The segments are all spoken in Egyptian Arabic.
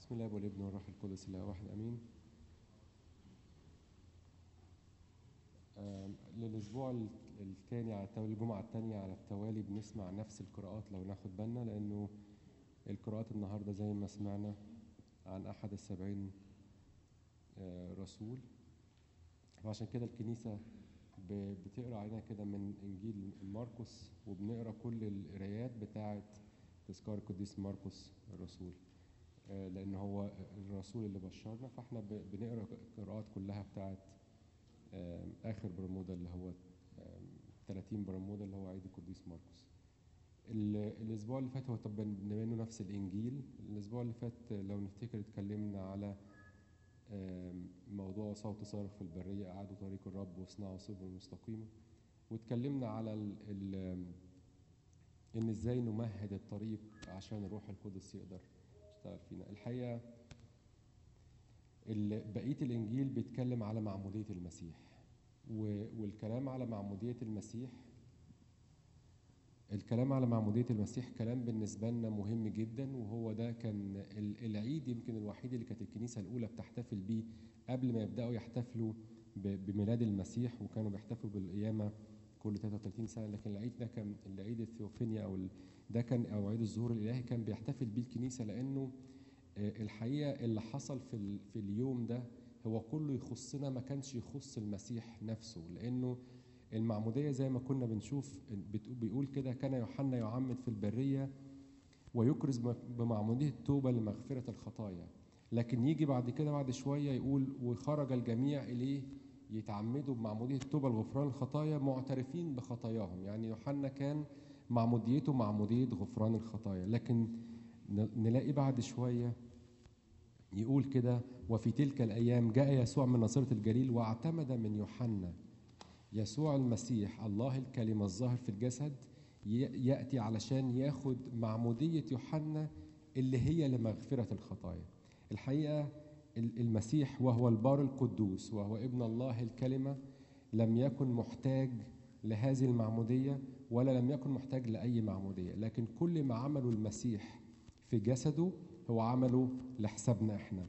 بسم الله والابن والروح القدس الله واحد امين آم، للاسبوع الثاني على التوالي الجمعه الثانيه على التوالي بنسمع نفس القراءات لو ناخد بالنا لانه القراءات النهارده زي ما سمعنا عن احد السبعين آه، رسول فعشان كده الكنيسه ب- بتقرا علينا كده من انجيل مرقس وبنقرا كل القرايات بتاعه تذكار القديس مرقس الرسول آه، لان هو الرسول اللي بشرنا فاحنا ب- بنقرا القراءات كلها بتاعه آم، اخر برمودا اللي هو آم، 30 برمودا اللي هو عيد القديس مرقس ال- الاسبوع اللي فات هو طب بما انه نفس الانجيل الاسبوع اللي فات لو نفتكر اتكلمنا على آم، موضوع صوت صارخ في البريه اعادوا طريق الرب واصنعوا سبل مستقيمه واتكلمنا على ال ال ان ازاي نمهد الطريق عشان الروح القدس يقدر يشتغل فينا الحقيقه ال- بقيه الانجيل بيتكلم على معموديه المسيح و- والكلام على معموديه المسيح الكلام على معموديه المسيح كلام بالنسبه لنا مهم جدا وهو ده كان ال- العيد يمكن الوحيد اللي كانت الكنيسه الاولى بتحتفل بيه قبل ما يبداوا يحتفلوا ب- بميلاد المسيح وكانوا بيحتفلوا بالقيامه كل 33 سنه لكن العيد ده كان العيد الثيوفينيا او ال- ده كان او عيد الظهور الالهي كان بيحتفل بيه الكنيسه لانه آه، الحقيقه اللي حصل في ال- في اليوم ده هو كله يخصنا ما كانش يخص المسيح نفسه لانه المعموديه زي ما كنا بنشوف بتقو- بيقول كده كان يوحنا يعمد في البريه ويكرز ب- بمعموديه التوبه لمغفره الخطايا لكن يجي بعد كده بعد شويه يقول وخرج الجميع اليه يتعمدوا بمعموديه التوبه لغفران الخطايا معترفين بخطاياهم يعني يوحنا كان معموديته معموديه غفران الخطايا لكن ن- نلاقي بعد شويه يقول كده وفي تلك الايام جاء يسوع من ناصره الجليل واعتمد من يوحنا يسوع المسيح الله الكلمه الظاهر في الجسد ي- ياتي علشان ياخد معموديه يوحنا اللي هي لمغفره الخطايا الحقيقه ال- المسيح وهو البار القدوس وهو ابن الله الكلمه لم يكن محتاج لهذه المعموديه ولا لم يكن محتاج لاي معموديه لكن كل ما عمله المسيح في جسده هو عمله لحسابنا احنا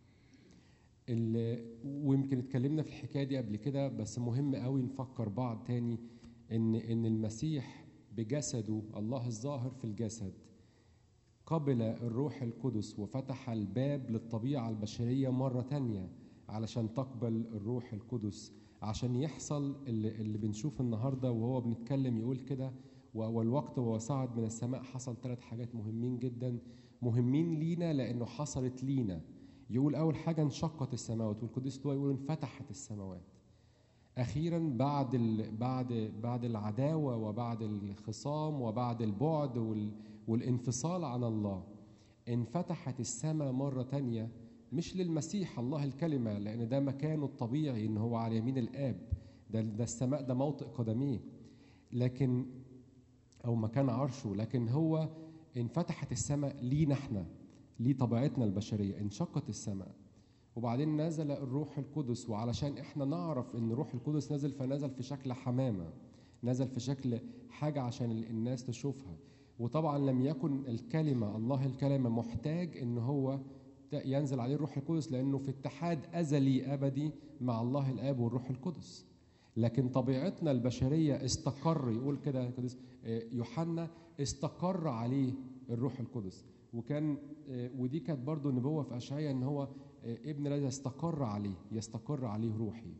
ال- ويمكن اتكلمنا في الحكايه دي قبل كده بس مهم قوي نفكر بعض تاني ان ان المسيح بجسده الله الظاهر في الجسد قبل الروح القدس وفتح الباب للطبيعه البشريه مره تانية علشان تقبل الروح القدس عشان يحصل اللي, اللي بنشوف النهارده وهو بنتكلم يقول كده و- والوقت وهو صعد من السماء حصل ثلاث حاجات مهمين جدا مهمين لينا لانه حصلت لينا يقول اول حاجه انشقت السماوات والقديس لوقا يقول انفتحت السماوات اخيرا بعد ال... بعد بعد العداوه وبعد الخصام وبعد البعد وال... والانفصال عن الله انفتحت السماء مره تانية مش للمسيح الله الكلمه لان ده مكانه الطبيعي ان هو على يمين الاب ده ده السماء ده موطئ قدميه لكن او مكان عرشه لكن هو انفتحت السماء لينا احنا ليه طبيعتنا البشريه انشقت السماء وبعدين نزل الروح القدس وعلشان احنا نعرف ان الروح القدس نزل فنزل في شكل حمامه نزل في شكل حاجه عشان ال- الناس تشوفها وطبعا لم يكن الكلمه الله الكلمه محتاج ان هو ت- ينزل عليه الروح القدس لانه في اتحاد ازلي ابدي مع الله الاب والروح القدس لكن طبيعتنا البشريه استقر يقول كده القديس آه، يوحنا استقر عليه الروح القدس وكان آه، ودي كانت برضو نبوه في اشعياء ان هو آه، ابن الذي يستقر عليه يستقر عليه روحي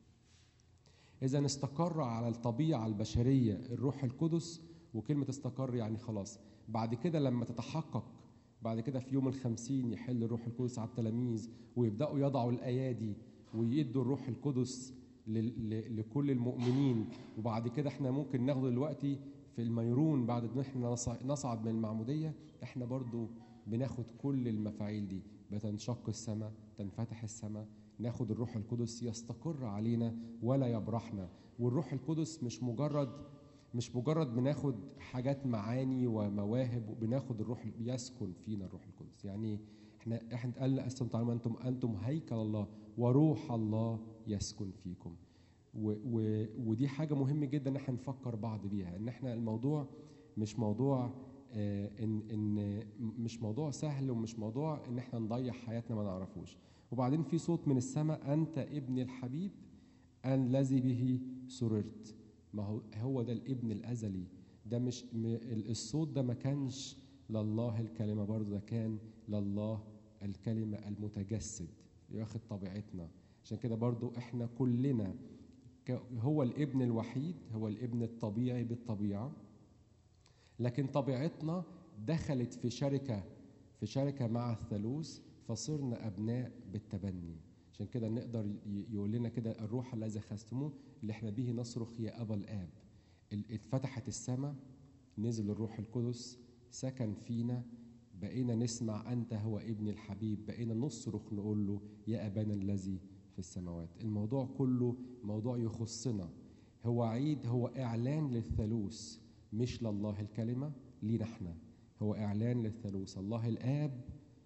اذا استقر على الطبيعه البشريه الروح القدس وكلمه استقر يعني خلاص بعد كده لما تتحقق بعد كده في يوم الخمسين يحل الروح القدس على التلاميذ ويبداوا يضعوا الايادي ويدوا الروح القدس لل- ل- لكل المؤمنين وبعد كده احنا ممكن ناخده دلوقتي في الميرون بعد ان احنا نصع- نصعد من المعموديه احنا برضو بناخد كل المفاعيل دي بتنشق السماء تنفتح السماء ناخد الروح القدس يستقر علينا ولا يبرحنا والروح القدس مش مجرد مش مجرد بناخد حاجات معاني ومواهب بناخد الروح يسكن فينا الروح القدس يعني احنا احنا قال انتم تعلمون انتم انتم هيكل الله وروح الله يسكن فيكم و و ودي حاجه مهمه جدا ان احنا نفكر بعض بيها ان احنا الموضوع مش موضوع آه، ان ان مش موضوع سهل ومش موضوع ان احنا نضيع حياتنا ما نعرفوش وبعدين في صوت من السماء انت ابني الحبيب الذي به سررت ما هو هو ده الابن الازلي ده مش م- الصوت ده ما كانش لله الكلمه برضه ده كان لله الكلمه المتجسد ياخد طبيعتنا عشان كده برضه احنا كلنا ك- هو الابن الوحيد هو الابن الطبيعي بالطبيعه لكن طبيعتنا دخلت في شركه في شركه مع الثالوث فصرنا ابناء بالتبني عشان كده نقدر ي- يقول لنا كده الروح الذي اخذتموه اللي احنا به نصرخ يا ابا الاب ال- اتفتحت السماء نزل الروح القدس سكن فينا بقينا نسمع انت هو ابن الحبيب بقينا نصرخ نقول له يا ابانا الذي في السماوات الموضوع كله موضوع يخصنا هو عيد هو اعلان للثالوث مش لله الكلمه لينا احنا هو اعلان للثالوث الله الاب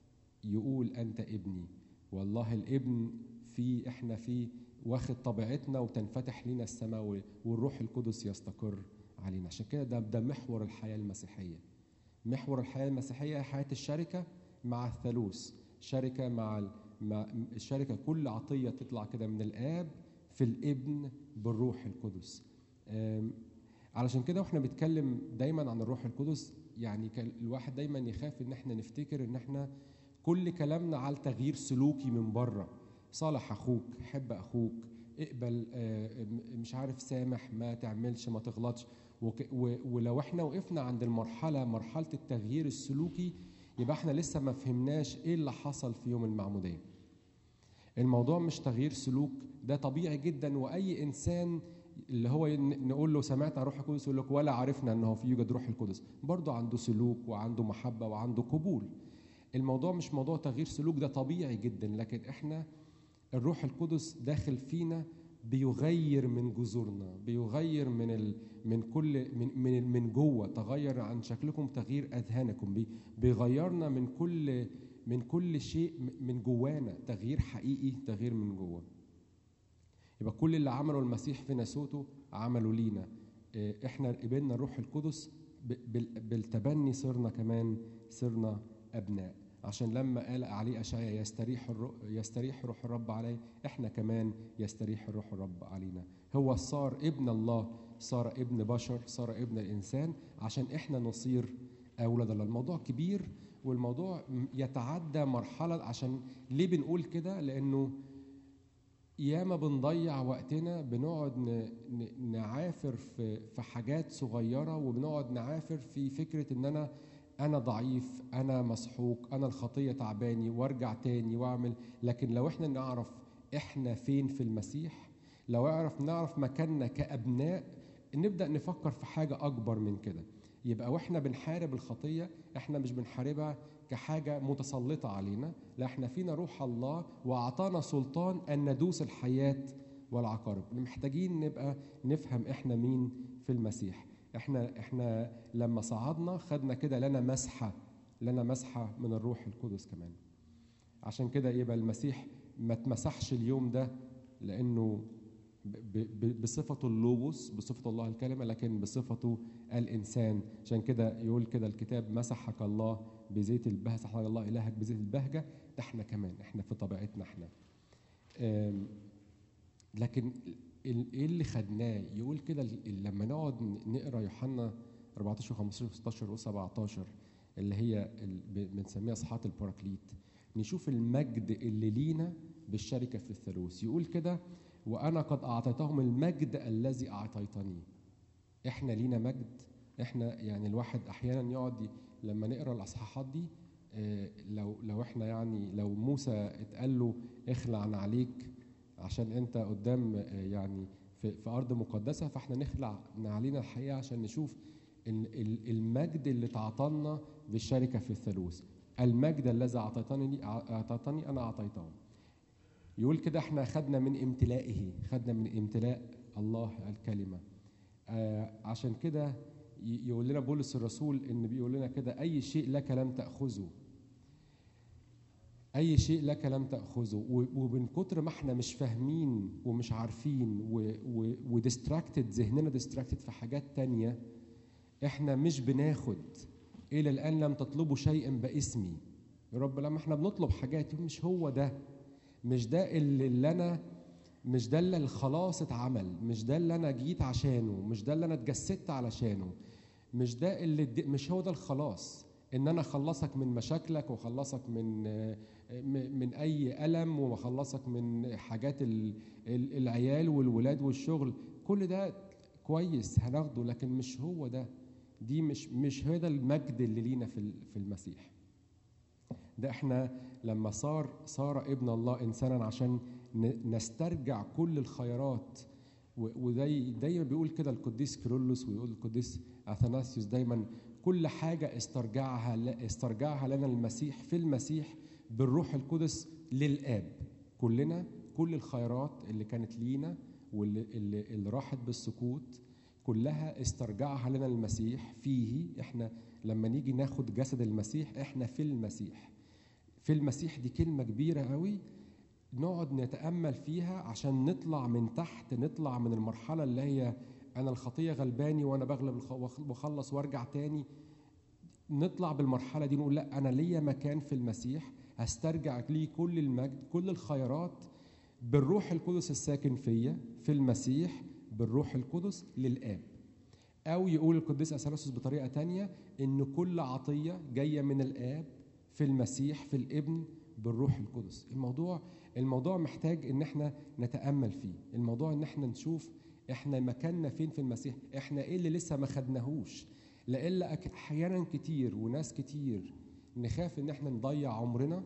يقول انت ابني والله الابن في احنا في واخد طبيعتنا وتنفتح لنا السماء و- والروح القدس يستقر علينا عشان كده ده ده محور الحياه المسيحيه محور الحياه المسيحيه هي حياه الشركه مع الثالوث شركه مع ال- مع الشركه كل عطيه تطلع كده من الاب في الابن بالروح القدس أم، علشان كده واحنا بنتكلم دايما عن الروح القدس يعني كان الواحد دايما يخاف ان احنا نفتكر ان احنا كل كلامنا على تغيير سلوكي من بره صالح اخوك حب اخوك اقبل آه، م- مش عارف سامح ما تعملش ما تغلطش وك- و- ولو احنا وقفنا عند المرحله مرحله التغيير السلوكي يبقى احنا لسه ما فهمناش ايه اللي حصل في يوم المعموديه الموضوع مش تغيير سلوك ده طبيعي جدا واي انسان اللي هو ن- نقول له سمعت عن روح القدس يقول لك ولا عرفنا انه في يوجد روح القدس برضه عنده سلوك وعنده محبه وعنده قبول الموضوع مش موضوع تغيير سلوك ده طبيعي جدا لكن احنا الروح القدس داخل فينا بيغير من جذورنا بيغير من ال من كل من من من جوه تغير عن شكلكم تغيير اذهانكم بي بيغيرنا من كل من كل شيء م- من جوانا تغيير حقيقي تغيير من جوه يبقى كل اللي عمله المسيح في ناسوته عمله لينا إيه، احنا قبلنا الروح القدس ب- بال- بالتبني صرنا كمان صرنا ابناء عشان لما قال عليه اشعياء يستريح الرو... يستريح روح الرب عليه احنا كمان يستريح الروح الرب علينا هو صار ابن الله صار ابن بشر صار ابن الانسان عشان احنا نصير اولاد الله الموضوع كبير والموضوع م- يتعدى مرحله عشان ليه بنقول كده لانه ياما بنضيع وقتنا بنقعد ن- ن- نعافر في في حاجات صغيره وبنقعد نعافر في فكره ان انا انا ضعيف انا مسحوق انا الخطيه تعباني وارجع تاني واعمل لكن لو احنا نعرف احنا فين في المسيح لو اعرف نعرف مكاننا كابناء نبدا نفكر في حاجه اكبر من كده يبقى واحنا بنحارب الخطيه احنا مش بنحاربها كحاجه متسلطه علينا لا احنا فينا روح الله واعطانا سلطان ان ندوس الحياه والعقارب محتاجين نبقى نفهم احنا مين في المسيح احنا احنا لما صعدنا خدنا كده لنا مسحه لنا مسحه من الروح القدس كمان عشان كده يبقى المسيح ما اتمسحش اليوم ده لانه ب- ب- بصفته اللوبوس بصفة الله الكلمة لكن بصفته الإنسان عشان كده يقول كده الكتاب مسحك الله بزيت البهجة مسحك الله إلهك بزيت البهجة ده احنا كمان احنا في طبيعتنا احنا آم، لكن ال- ايه اللي خدناه يقول كده ال- لما نقعد ن- نقرا يوحنا 14 15 16 و17 اللي هي ال- ب- بنسميها صحات الباراكليت نشوف المجد اللي لينا بالشركه في الثالوث يقول كده وانا قد اعطيتهم المجد الذي اعطيتني احنا لينا مجد احنا يعني الواحد احيانا يقعد ي- لما نقرا الاصحاحات دي آه، لو لو احنا يعني لو موسى اتقال له اخلع عن عليك عشان انت قدام آه، يعني في, في ارض مقدسه فاحنا نخلع علينا الحقيقه عشان نشوف ال- ال- المجد اللي تعطلنا بالشركه في الثالوث المجد الذي اعطيتني اعطيتني انا اعطيته يقول كده احنا خدنا من امتلائه خدنا من امتلاء الله الكلمه آه عشان كده ي- يقول لنا بولس الرسول ان بيقول لنا كده اي شيء لك لم تاخذه اي شيء لك لم تاخذه و- ومن كتر ما احنا مش فاهمين ومش عارفين وديستراكتد ذهننا ديستراكتد في حاجات تانية احنا مش بناخد الى الان لم تطلبوا شيئا باسمي يا رب لما احنا بنطلب حاجات مش هو ده مش ده اللي, اللي انا مش ده اللي الخلاص اتعمل مش ده اللي انا جيت عشانه مش ده اللي انا اتجسدت علشانه مش ده اللي مش هو ده الخلاص ان انا اخلصك من مشاكلك واخلصك من من اي الم واخلصك من حاجات العيال والولاد والشغل كل ده كويس هناخده لكن مش هو ده دي مش مش هذا المجد اللي لينا في في المسيح ده احنا لما صار صار ابن الله انسانا عشان نسترجع كل الخيرات وزي دايما بيقول كده القديس كيرلس ويقول القديس اثناسيوس دايما كل حاجه استرجعها استرجعها لنا المسيح في المسيح بالروح القدس للاب كلنا كل الخيرات اللي كانت لينا واللي اللي, اللي راحت بالسكوت كلها استرجعها لنا المسيح فيه احنا لما نيجي ناخد جسد المسيح احنا في المسيح في المسيح دي كلمه كبيره قوي نقعد نتامل فيها عشان نطلع من تحت نطلع من المرحله اللي هي انا الخطيه غلباني وانا بغلب واخلص وارجع تاني نطلع بالمرحله دي نقول لا انا ليا مكان في المسيح هسترجع لي كل المجد كل الخيرات بالروح القدس الساكن فيا في المسيح بالروح القدس للآب أو يقول القديس أثناسيوس بطريقة تانية إن كل عطية جاية من الآب في المسيح في الابن بالروح القدس الموضوع الموضوع محتاج ان احنا نتامل فيه الموضوع ان احنا نشوف احنا مكاننا فين في المسيح احنا ايه اللي لسه ما خدناهوش لإلا احيانا كتير وناس كتير نخاف ان احنا نضيع عمرنا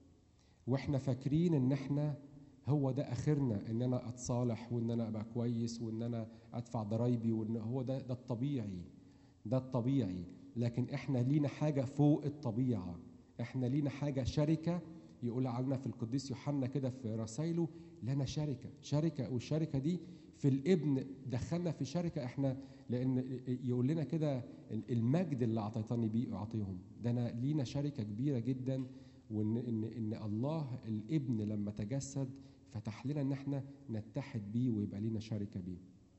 واحنا فاكرين ان احنا هو ده اخرنا ان انا اتصالح وان انا ابقى كويس وان انا ادفع ضرايبي وان هو ده ده الطبيعي ده الطبيعي لكن احنا لينا حاجه فوق الطبيعه احنا لينا حاجه شركه يقول عنها في القديس يوحنا كده في رسائله لنا شركه شركه والشركه دي في الابن دخلنا في شركه احنا لان يقول لنا كده المجد اللي اعطيتني بيه اعطيهم ده انا لينا شركه كبيره جدا وان ان ان الله الابن لما تجسد فتح لنا ان احنا نتحد بيه ويبقى لينا شركه بيه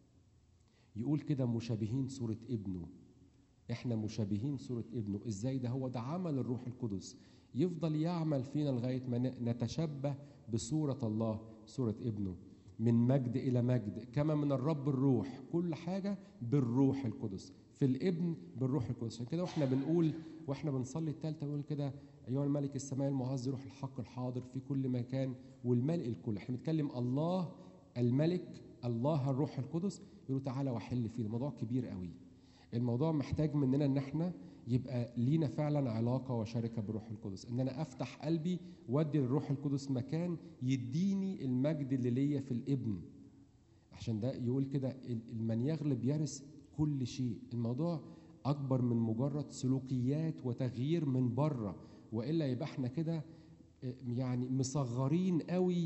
يقول كده مشابهين صوره ابنه احنا مشابهين صوره ابنه ازاي ده هو ده عمل الروح القدس يفضل يعمل فينا لغايه ما نتشبه بصوره الله صوره ابنه من مجد الى مجد كما من الرب الروح كل حاجه بالروح القدس في الابن بالروح القدس عشان كده واحنا بنقول واحنا بنصلي الثالثه بنقول كده ايها الملك السماء المعز روح الحق الحاضر في كل مكان والملء الكل احنا بنتكلم الله الملك الله الروح القدس يقول تعالى وحل فينا موضوع كبير قوي الموضوع محتاج مننا ان احنا يبقى لينا فعلا علاقة وشركة بالروح القدس ان انا افتح قلبي وادي للروح القدس مكان يديني المجد اللي ليا في الابن عشان ده يقول كده من يغلب يرث كل شيء الموضوع اكبر من مجرد سلوكيات وتغيير من بره والا يبقى احنا كده يعني مصغرين قوي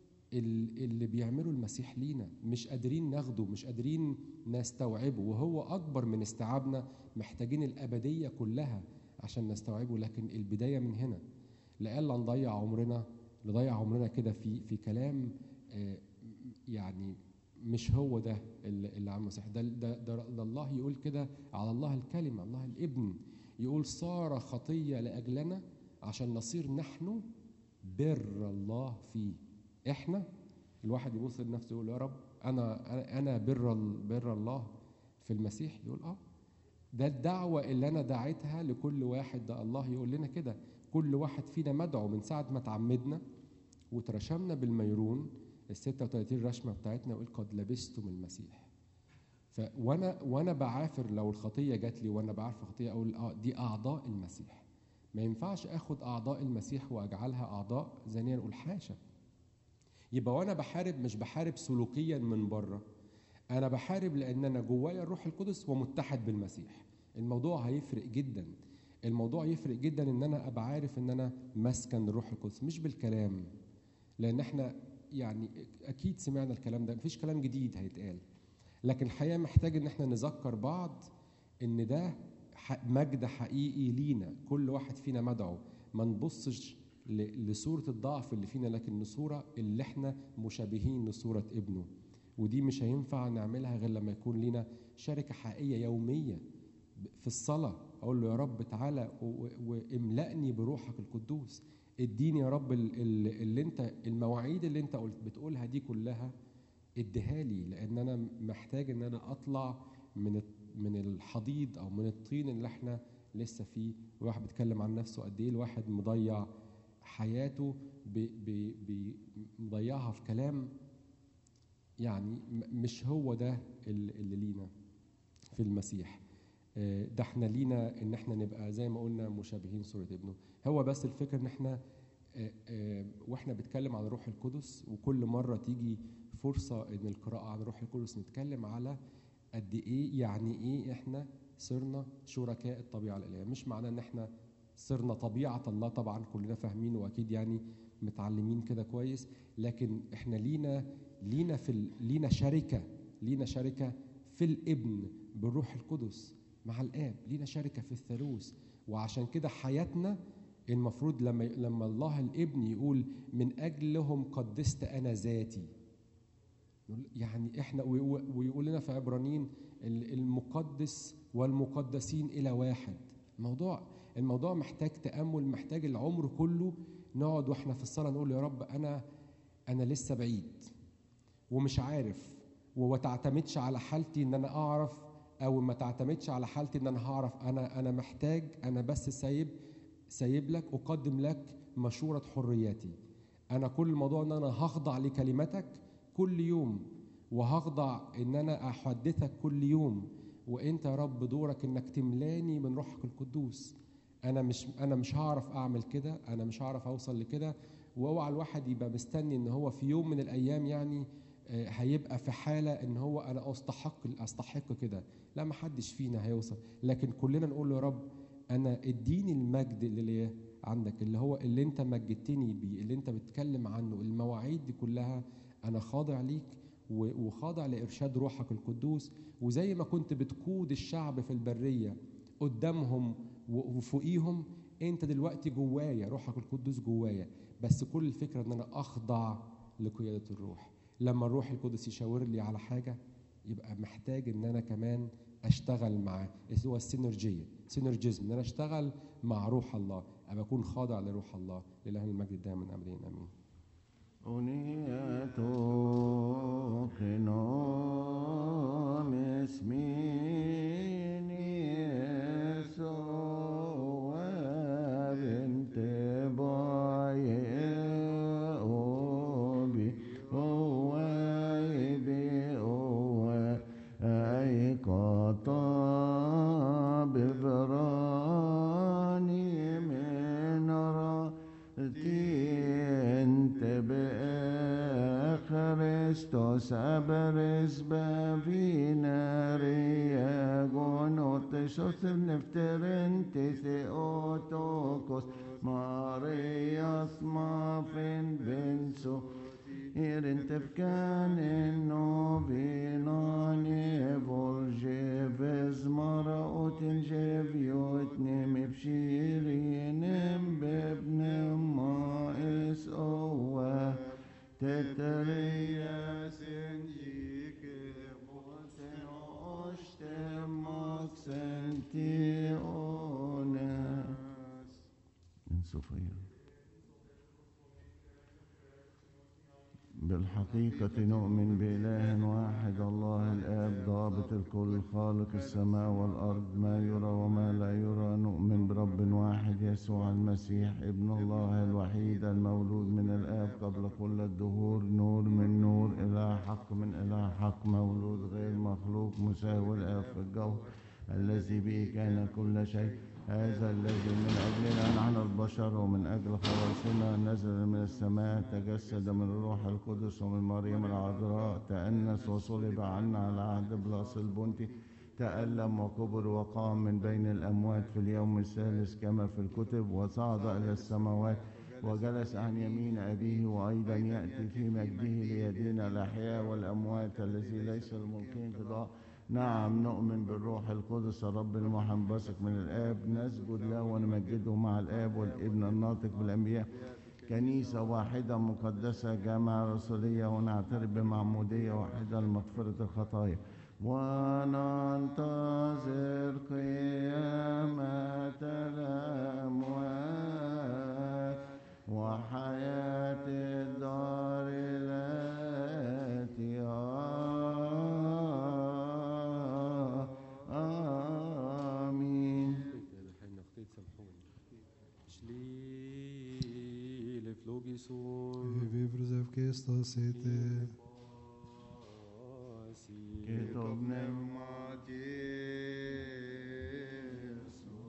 اللي بيعمله المسيح لينا مش قادرين ناخده مش قادرين نستوعبه وهو اكبر من استيعابنا محتاجين الابديه كلها عشان نستوعبه لكن البدايه من هنا لئلا نضيع عمرنا نضيع عمرنا كده في في كلام يعني مش هو ده اللي عم المسيح ده, ده, ده, ده الله يقول كده على الله الكلمه الله الابن يقول صار خطيه لاجلنا عشان نصير نحن بر الله فيه احنا الواحد يبص لنفسه يقول يا رب انا انا بر بر الله في المسيح يقول اه ده الدعوه اللي انا دعيتها لكل واحد ده الله يقول لنا كده كل واحد فينا مدعو من ساعه ما تعمدنا وترشمنا بالميرون ال 36 رشمه بتاعتنا يقول قد لبستم المسيح ف وانا وانا بعافر لو الخطيه جات لي وانا بعرف خطيه اقول اه دي اعضاء المسيح ما ينفعش اخد اعضاء المسيح واجعلها اعضاء زانيه نقول حاشا يبقى وانا بحارب مش بحارب سلوكيا من بره انا بحارب لان انا جوايا الروح القدس ومتحد بالمسيح الموضوع هيفرق جدا الموضوع يفرق جدا ان انا ابقى عارف ان انا مسكن الروح القدس مش بالكلام لان احنا يعني اكيد سمعنا الكلام ده مفيش كلام جديد هيتقال لكن الحقيقه محتاج ان احنا نذكر بعض ان ده مجد حقيقي لينا كل واحد فينا مدعو ما نبصش لصورة الضعف اللي فينا لكن لصورة اللي احنا مشابهين لصورة ابنه ودي مش هينفع نعملها غير لما يكون لينا شركة حقيقية يومية في الصلاة اقول له يا رب تعالى و- و- واملأني بروحك القدوس اديني يا رب ال- ال- اللي انت المواعيد اللي انت قلت بتقولها دي كلها اديها لي لان انا محتاج ان انا اطلع من الت- من الحضيض او من الطين اللي احنا لسه فيه الواحد بيتكلم عن نفسه قد ايه الواحد مضيع حياته ب- ب- ب- مضيعها في كلام يعني م- مش هو ده اللي اللي لينا في المسيح آه، ده احنا لينا ان احنا نبقى زي ما قلنا مشابهين صورة ابنه هو بس الفكرة ان احنا آه، آه، واحنا بنتكلم عن الروح القدس وكل مرة تيجي فرصة ان القراءة عن الروح القدس نتكلم على قد ايه يعني ايه احنا صرنا شركاء الطبيعة الإلهية مش معناه ان احنا صرنا طبيعة الله طبعا كلنا فاهمين واكيد يعني متعلمين كده كويس لكن احنا لينا لينا في ال- لينا شركة لينا شركة في الابن بالروح القدس مع الاب لينا شركة في الثالوث وعشان كده حياتنا المفروض لما لما الله الابن يقول من اجلهم قدست انا ذاتي نقول- يعني احنا وي- ويقول لنا في عبرانيين ال- المقدس والمقدسين الى واحد الموضوع الموضوع محتاج تامل محتاج العمر كله نقعد واحنا في الصلاه نقول يا رب انا انا لسه بعيد ومش عارف وما تعتمدش على حالتي ان انا اعرف او ما تعتمدش على حالتي ان انا هعرف انا انا محتاج انا بس سايب سايب لك اقدم لك مشوره حرياتي انا كل الموضوع ان انا هخضع لكلمتك كل يوم وهخضع ان انا احدثك كل يوم وانت يا رب دورك انك تملاني من روحك القدوس انا مش انا مش هعرف اعمل كده انا مش هعرف اوصل لكده واوعى الواحد يبقى مستني ان هو في يوم من الايام يعني آه، هيبقى في حاله ان هو انا استحق استحق كده لا ما حدش فينا هيوصل لكن كلنا نقول له يا رب انا اديني المجد اللي عندك اللي هو اللي انت مجدتني بيه اللي انت بتتكلم عنه المواعيد دي كلها انا خاضع ليك و- وخاضع لارشاد روحك القدوس وزي ما كنت بتقود الشعب في البريه قدامهم و- وفوقيهم انت دلوقتي جوايا روحك القدوس جوايا بس كل الفكره ان انا اخضع لقياده الروح لما الروح القدس يشاور لي على حاجه يبقى محتاج ان انا كمان اشتغل معاه اللي هو السينرجيه سينرجيزم ان انا اشتغل مع روح الله ابقى اكون خاضع لروح الله لله المجد دائما ابدين امين أنية قنوم اسمين يسوع بنت باي أوبي أوبي أوبي أي قطاب براني من رأتي انت بخريستوس أبرز بابينا رياغون وتشوث نفترن تثيوتوكوس مارياس مافين بنسو إيرن تفكان إنه بيناني فولجي بزمر وتنجيب يوتنم بشيرينم بابن مائس أوه تتريا سنجيك بوسن أشتمك سنتي أوناس من صفية بالحقيقة نؤمن بإله واحد الله الآب ضابط الكل خالق السماء والأرض ما يرى وما لا يرى نؤمن برب واحد يسوع المسيح ابن الله الوحيد المولود من الآب قبل كل الدهور نور من نور إله حق من إله حق مولود غير مخلوق مساوي الآب في الجوهر الذي به كان كل شيء هذا الذي من أجلنا نحن البشر ومن أجل خلاصنا نزل من السماء تجسد من الروح القدس ومن مريم العذراء تأنس وصلب عنا على عهد بلاس البنطي تألم وكبر وقام من بين الأموات في اليوم الثالث كما في الكتب وصعد إلى السماوات وجلس عن يمين أبيه وأيضا يأتي في مجده ليدين الأحياء والأموات الذي ليس الممكن قضاء نعم نؤمن بالروح القدس الرب المحبسك من الآب نسجد له ونمجده مع الآب والابن الناطق بالأنبياء كنيسة واحدة مقدسة جامعة رسولية ونعترف بمعمودية واحدة لمغفرة الخطايا وننتظر قيامة الأموات وحياة الدار التي آمين انا حين اخطيت سامحوني شلي لفلوجي سون Vi prozevke stasete,